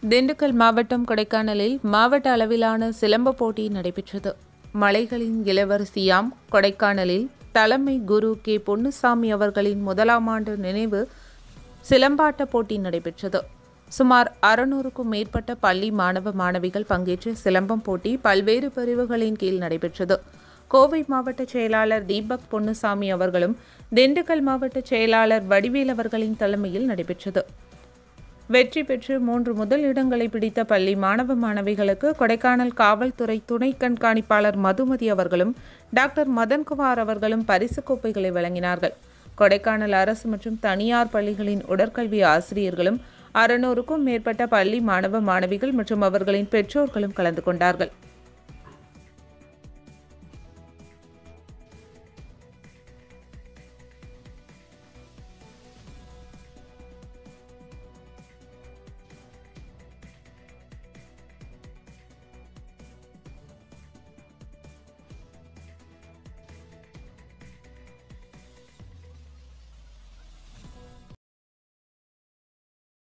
திண்டுக்கல் மாவட்டம் கொடைக்கானலில் மாவட்ட அளவிலான சிலம்ப போட்டி நடைபெற்றது மலைகளின் இளவரசியாம் கொடைக்கானலில் தலைமை குரு கே பொன்னுசாமி அவர்களின் முதலாம் ஆண்டு நினைவு சிலம்பாட்ட போட்டி நடைபெற்றது சுமார் அறுநூறுக்கும் மேற்பட்ட பள்ளி மாணவ மாணவிகள் பங்கேற்ற சிலம்பம் போட்டி பல்வேறு பிரிவுகளின் கீழ் நடைபெற்றது கோவை மாவட்ட செயலாளர் தீபக் பொன்னுசாமி அவர்களும் திண்டுக்கல் மாவட்ட செயலாளர் வடிவேல் அவர்களின் தலைமையில் நடைபெற்றது வெற்றி பெற்று மூன்று முதல் இடங்களை பிடித்த பள்ளி மாணவ மாணவிகளுக்கு கொடைக்கானல் காவல்துறை துணை கண்காணிப்பாளர் மதுமதி அவர்களும் டாக்டர் மதன்குமார் அவர்களும் பரிசுக் கோப்பைகளை வழங்கினார்கள் கொடைக்கானல் அரசு மற்றும் தனியார் பள்ளிகளின் உடற்கல்வி ஆசிரியர்களும் அறுநூறுக்கும் மேற்பட்ட பள்ளி மாணவ மாணவிகள் மற்றும் அவர்களின் பெற்றோர்களும் கலந்து கொண்டார்கள்